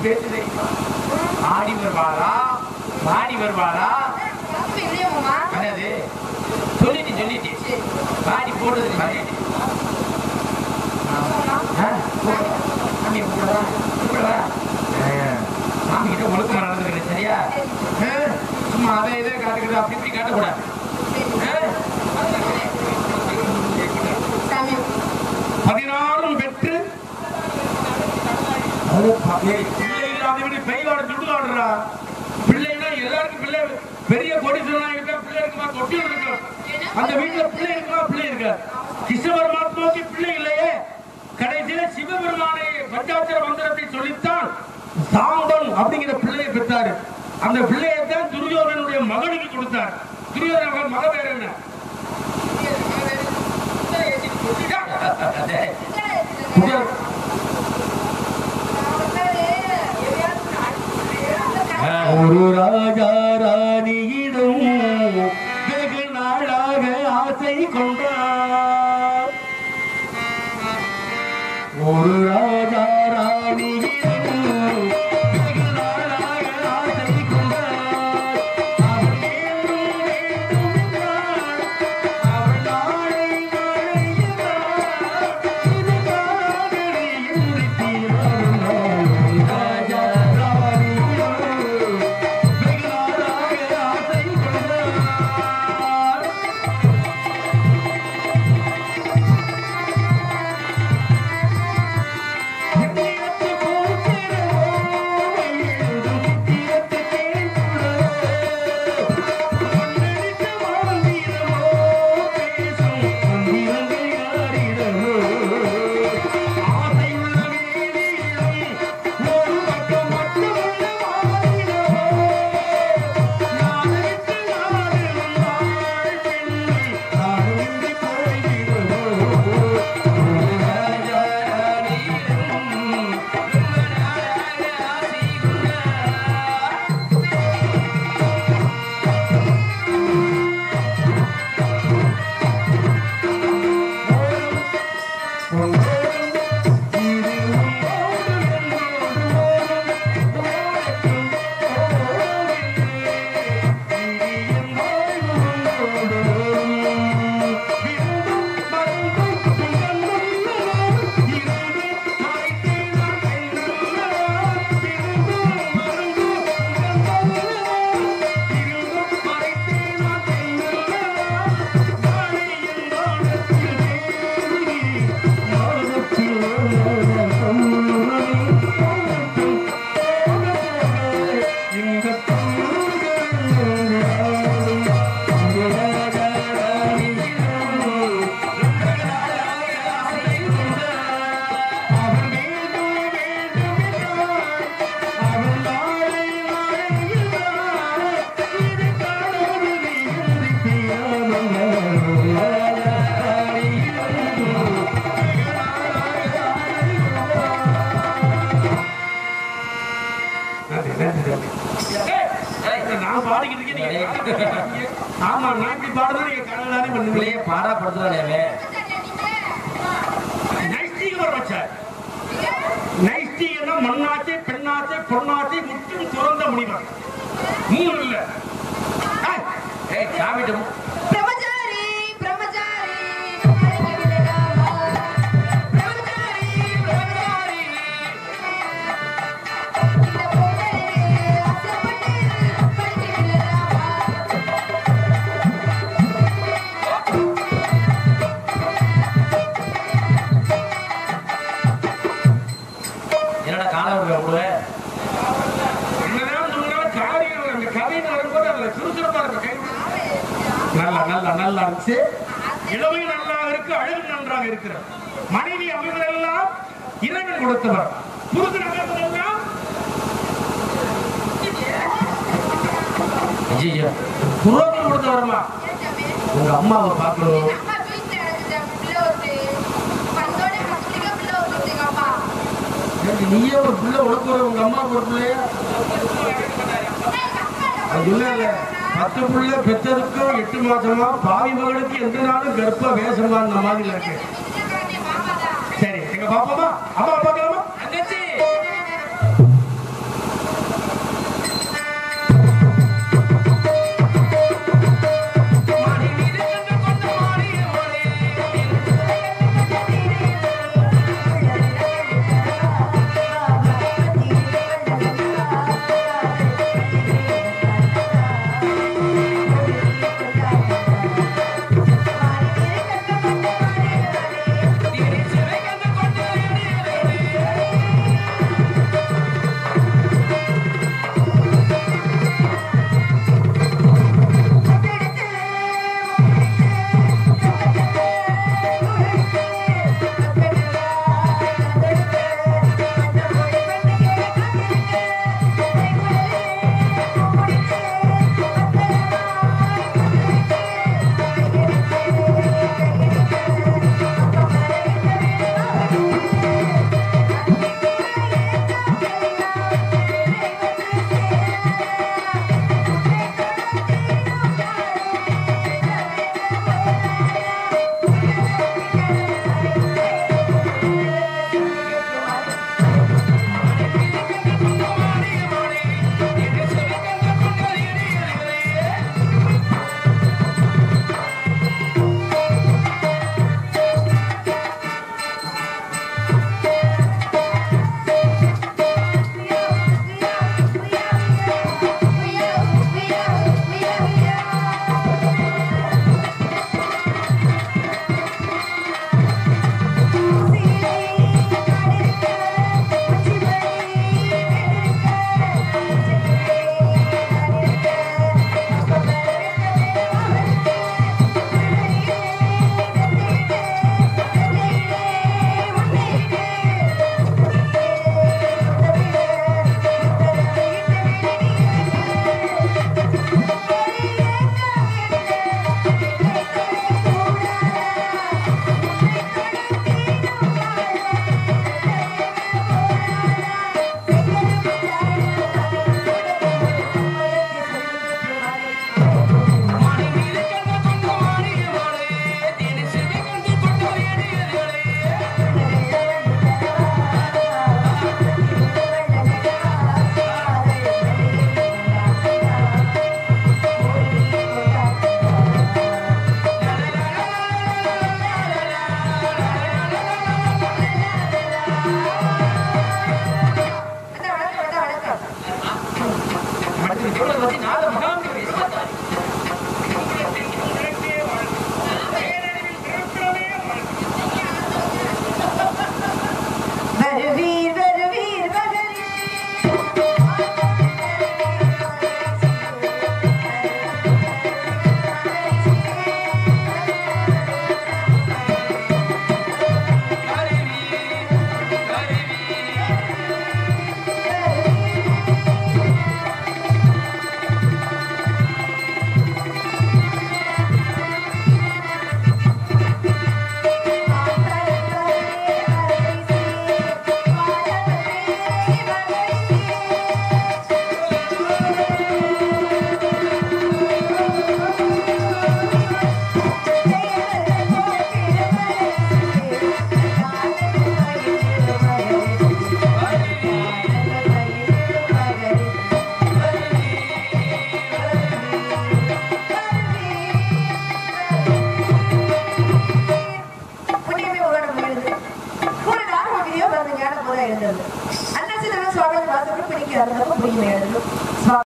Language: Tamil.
சேர்த்து தெரியுமா ஆடி வருவாளா மாடி வருவாளா அப்படி இல்லையா மாமா அதாவது சொல்லிட்டு சொல்லிட்டு பாடி போடுறது சொல்லிட்டு ஆ, போ. சாமி கும்பிடவா? கும்பிடவா? ஆ, சாமி கிட்ட ஒழுக்கமா நடந்துக்கிறேன் சரியா ஆ, சும்மா அதை இதை காட்டுக்கிறது அப்படி இப்படி காட்டக்கூடாது ஆ? சாமி பதினாறும் பெற்று அது ப- ஏய், பிள்ளைகள் அதை விட பெய்வாட சுடுகாடுறா பிள்ளைன்னா எல்லாருக்கும் பிள்ளை பெரிய கொடி சொன்னாங்க பிள்ளை இருக்குமா தொட்டி இருக்கும் அந்த வீட்டுல பிள்ளை இருக்குமா பிள்ளை இருக்கா கிருஷ்ண பரமாத்மாவுக்கு பிள்ளை இல்லையே கடைசியில சிவபெருமானை பஞ்சாட்சர மந்திரத்தை சொல்லித்தான் சாம்பன் அப்படிங்கிற பிள்ளையை பெற்றாரு அந்த பிள்ளையை தான் துரியோதனுடைய மகனுக்கு கொடுத்தார் துரியோதன மகன் மக பேர் என்ன அதே. துரியோதன- ஆ. ஒரு ராஜா ராணியிடம் வெகு நாளாக ஆசை கொண்டார் ஒரு ராஜா ராணியிடம் வெகு நாளாக ஆசை கொண்டார் அவள் வேண்டும் வேண்டும் என்றாள். அவள் நாளை நாளை என்றாள். இது காதலியின் தீர்மானம். ராஜா ராணியிடம் வெகு நாளாக ஆசை கொண்டார். நான் பாடிக்கிட்டு இருக்கேன் நீங்க பாடுறீங்க. ஆமா நான் இப்படி பாடுறது நீங்க கனவு தானே பண்ணுவீங்க பிள்ளைய பாடப்படுத்துறானே நைஷ்டிகம் வச்சார் நைஷ்டிகம்னா மண்ணாச்சு பெண்ணாச்சு பொண்ணாச்சு முற்றும் துறந்த முனிவர் மூணு இல்ல ஏய், ஏய் சாமிட்டு பிரம்மச்சாரி பிரம்மச்சாரி பிரம்மச்சாரி பிரம்மச்சாரி பிரம்மச்சாரி இந்த பொண்ணு ஆசைப்பட்டு படிக்கிறீங்களா என்னடா காலம் விடுவேன் விடுவேன் என்னதான் சொன்னாலும் காரியம் அந்த கதைன்னு வரும்போது அதுல சுறுசுறுப்பா இருக்கு கை நல்லா நல்லா நல்லா இருந்துச்சு இளமை நல்லாக இருக்கு அழகு நன்றாக இருக்கிறது மனைவி அமைவதெல்லாம் இறைவன் கொடுத்தவர் புருஷன் அமைவதெல்லாம் ஐயோ புரோகிதர் கொடுத்தவரமா உங்க அம்மாவை பார்க்கணும் அம்மா வீட்டுல இருந்த பிள்ளை ஒரு வந்தோடனே பக்கத்துக்கு பிள்ளை ஒரு எங்க அப்பா ஏண்டி, நீயே ஒரு பிள்ளை உனக்கு ஒரு உங்க அம்மா ஒரு பிள்ளையா அது இல்ல இல்ல பத்து பிள்ளை பெற்றதுக்கும் எட்டு மாசமா பாவி மகளுக்கு எந்த நாளும் கர்ப்ப வேஷமா அந்த மாதிரி இருக்கு சரி எங்க பாப்பாமா அம்மா பார்க்கலாமா தங்கச்சி இருந்தது அண்ணா சில சுவாமி வாசப்படி பிடிக்காது பிடிக்கும்